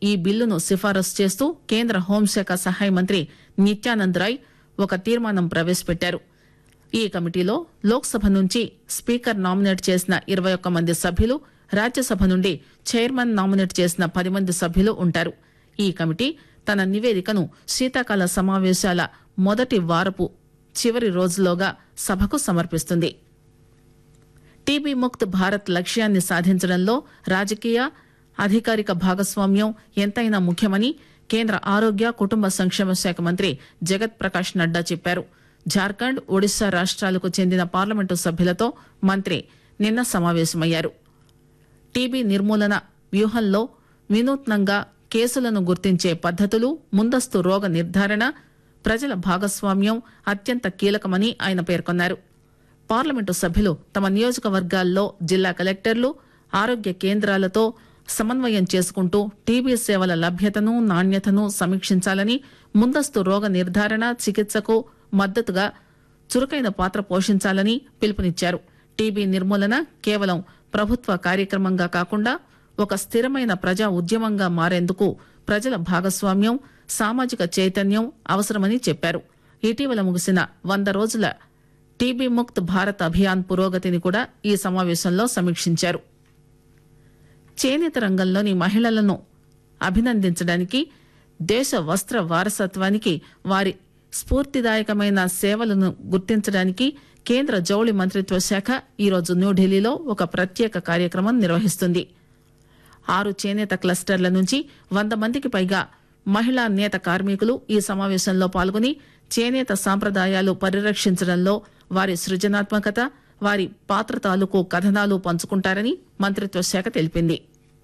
ఈ బిల్లును సిఫారసు చేస్తూ కేంద్ర హోంశాఖ సహాయ మంత్రి నిత్యానంద్ రాయ్ ఒక తీర్మానం ప్రవేశపెట్టారు ఈ కమిటీలో లోక్సభ నుంచి స్పీకర్ నామినేట్ చేసిన ఇరవై ఒక్క మంది సభ్యులు రాజ్యసభ నుండి చైర్మన్ నామినేట్ చేసిన పది మంది సభ్యులు ఉంటారు ఈ కమిటీ తన నివేదికను శీతాకాల సమావేశాల మొదటి వారపు చివరి రోజులోగా సభకు సమర్పిస్తుంది టీబీ ముక్త్ భారత్ లక్ష్యాన్ని సాధించడంలో రాజకీయ అధికారిక భాగస్వామ్యం ఎంతైనా ముఖ్యమని కేంద్ర ఆరోగ్య కుటుంబ సంక్షేమ శాఖ మంత్రి జగత్ ప్రకాష్ నడ్డా చెప్పారు జార్ఖండ్ ఒడిశా రాష్ట్రాలకు చెందిన పార్లమెంటు సభ్యులతో మంత్రి నిన్న సమావేశమయ్యారు టీబీ నిర్మూలన వ్యూహంలో వినూత్నంగా కేసులను గుర్తించే పద్దతులు ముందస్తు రోగ నిర్ధారణ ప్రజల భాగస్వామ్యం అత్యంత కీలకమని ఆయన పేర్కొన్నారు పార్లమెంటు సభ్యులు తమ నియోజకవర్గాల్లో జిల్లా కలెక్టర్లు ఆరోగ్య కేంద్రాలతో సమన్వయం చేసుకుంటూ టీబీ సేవల లభ్యతను నాణ్యతను సమీక్షించాలని ముందస్తు రోగ నిర్ధారణ చికిత్సకు మద్దతుగా చురుకైన పాత్ర పోషించాలని పిలుపునిచ్చారు టీబీ నిర్మూలన కేవలం ప్రభుత్వ కార్యక్రమంగా కాకుండా ఒక స్థిరమైన ప్రజా ఉద్యమంగా మారేందుకు ప్రజల భాగస్వామ్యం సామాజిక చైతన్యం అవసరమని చెప్పారు ఇటీవల ముగిసిన వంద రోజుల టీబీ ముక్త్ భారత్ అభియాన్ పురోగతిని కూడా ఈ సమావేశంలో సమీక్షించారు చేనేత రంగంలోని మహిళలను అభినందించడానికి దేశ వస్త్ర వారసత్వానికి వారి స్ఫూర్తిదాయకమైన సేవలను గుర్తించడానికి కేంద్ర జౌళి మంత్రిత్వ శాఖ ఈరోజు న్యూఢిల్లీలో ఒక ప్రత్యేక కార్యక్రమం నిర్వహిస్తుంది ఆరు చేనేత క్లస్టర్ల నుంచి వంద మందికి పైగా మహిళా నేత కార్మికులు ఈ సమావేశంలో పాల్గొని చేనేత సాంప్రదాయాలు పరిరక్షించడంలో వారి సృజనాత్మకత వారి పాత్ర తాలూకు కథనాలు పంచుకుంటారని మంత్రిత్వ శాఖ తెలిపింది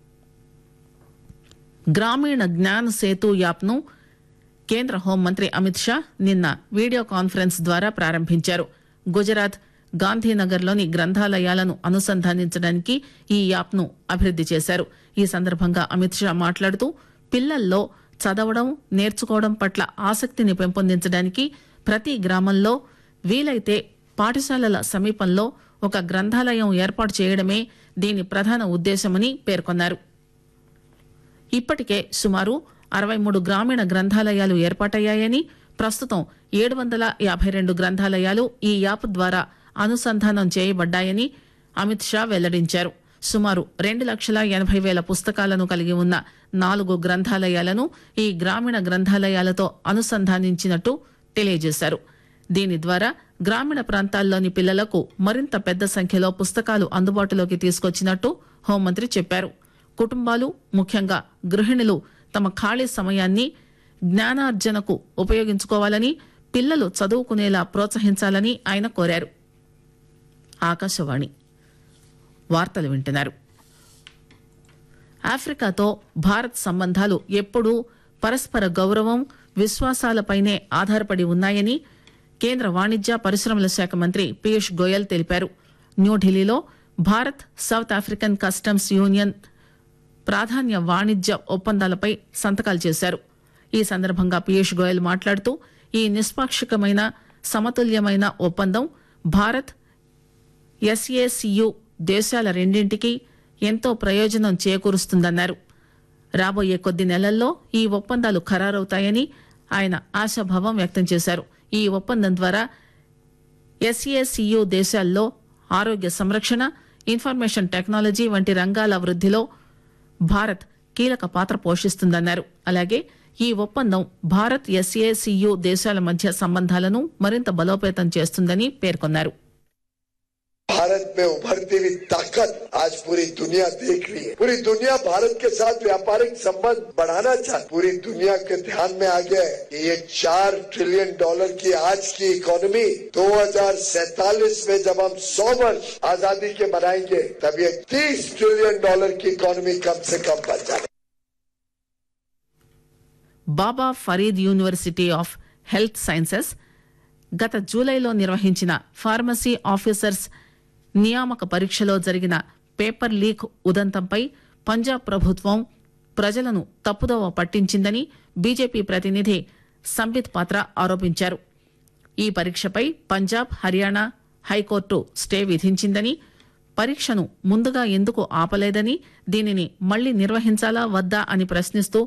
గ్రామీణ జ్ఞాన్ సేతు యాప్ను కేంద్ర హోంమంత్రి అమిత్ షా నిన్న వీడియో కాన్ఫరెన్స్ ద్వారా ప్రారంభించారు గుజరాత్ గాంధీనగర్లోని గ్రంథాలయాలను అనుసంధానించడానికి ఈ యాప్ను అభివృద్ది చేశారు ఈ సందర్భంగా అమిత్ షా మాట్లాడుతూ పిల్లల్లో చదవడం నేర్చుకోవడం పట్ల ఆసక్తిని పెంపొందించడానికి ప్రతి గ్రామంలో వీలైతే పాఠశాలల సమీపంలో ఒక గ్రంథాలయం ఏర్పాటు చేయడమే దీని ప్రధాన ఉద్దేశమని పేర్కొన్నారు ఇప్పటికే సుమారు అరవై మూడు గ్రామీణ గ్రంథాలయాలు ఏర్పాటయ్యాయని ప్రస్తుతం ఏడు వందల యాభై రెండు గ్రంథాలయాలు ఈ యాప్ ద్వారా అనుసంధానం చేయబడ్డాయని అమిత్ షా వెల్లడించారు సుమారు రెండు లక్షల ఎనభై వేల పుస్తకాలను కలిగి ఉన్న నాలుగు గ్రంథాలయాలను ఈ గ్రామీణ గ్రంథాలయాలతో అనుసంధానించినట్టు తెలియజేశారు దీని ద్వారా గ్రామీణ ప్రాంతాల్లోని పిల్లలకు మరింత పెద్ద సంఖ్యలో పుస్తకాలు అందుబాటులోకి తీసుకొచ్చినట్టు హోంమంత్రి చెప్పారు కుటుంబాలు ముఖ్యంగా గృహిణులు తమ ఖాళీ సమయాన్ని జ్ఞానార్జనకు ఉపయోగించుకోవాలని పిల్లలు చదువుకునేలా ప్రోత్సహించాలని ఆయన కోరారు ఆకాశవాణి వార్తలు వింటున్నారు ఆఫ్రికాతో భారత్ సంబంధాలు ఎప్పుడూ పరస్పర గౌరవం విశ్వాసాలపైనే ఆధారపడి ఉన్నాయని కేంద్ర వాణిజ్య పరిశ్రమల శాఖ మంత్రి పీయూష్ గోయల్ తెలిపారు న్యూఢిల్లీలో Bharat South African Customs Union ప్రాధాన్య వాణిజ్య ఒప్పందాలపై సంతకాలు చేశారు ఈ సందర్భంగా పీయూష్ గోయల్ మాట్లాడుతూ ఈ నిష్పాక్షికమైన సమతుల్యమైన ఒప్పందం భారత్ ఎస్ఏసియు దేశాల రెండింటికి ఎంతో ప్రయోజనం చేకూరుస్తుందన్నారు రాబోయే కొద్ది నెలల్లో ఈ ఒప్పందాలు ఖరారవుతాయని ఆయన ఆశాభావం వ్యక్తం చేశారు ఈ ఒప్పందం ద్వారా ఎస్ఏసియు దేశాల్లో ఆరోగ్య సంరక్షణ ఇన్ఫర్మేషన్ టెక్నాలజీ వంటి రంగాల వృద్దిలో భారత్ కీలక పాత్ర పోషిస్తుందన్నారు అలాగే ఈ ఒప్పందం భారత్ ఎస్ఏసియు దేశాల మధ్య సంబంధాలను మరింత బలోపేతం చేస్తుందని పేర్కొన్నారు भारत में उभरती हुई ताकत आज पूरी दुनिया देख रही है पूरी दुनिया भारत के साथ व्यापारिक संबंध बढ़ाना चाहती पूरी दुनिया के ध्यान में आ गया है कि ये चार ट्रिलियन डॉलर की आज की इकोनॉमी 2047 में जब हम 100 वर्ष आजादी के मनाएंगे तब ये 30 ट्रिलियन डॉलर की इकोनॉमी कम से कम बन जाए Baba Farid University of Health Sciences గత జూలైలో నిర్వహించిన ఫార్మసీ ఆఫీసర్స్ నియామక పరీక్షలో జరిగిన పేపర్ లీక్ ఉదంతంపై పంజాబ్ ప్రభుత్వం ప్రజలను తప్పుదోవ పట్టించిందని బీజేపీ ప్రతినిధి సంబిత్ పాత్ర ఆరోపించారు ఈ పరీక్షపై పంజాబ్ హర్యానా హైకోర్టు స్టే విధించిందని పరీక్షను ముందుగా ఎందుకు ఆపలేదని దీనిని మళ్లీ నిర్వహించాలా వద్దా అని ప్రశ్నిస్తూ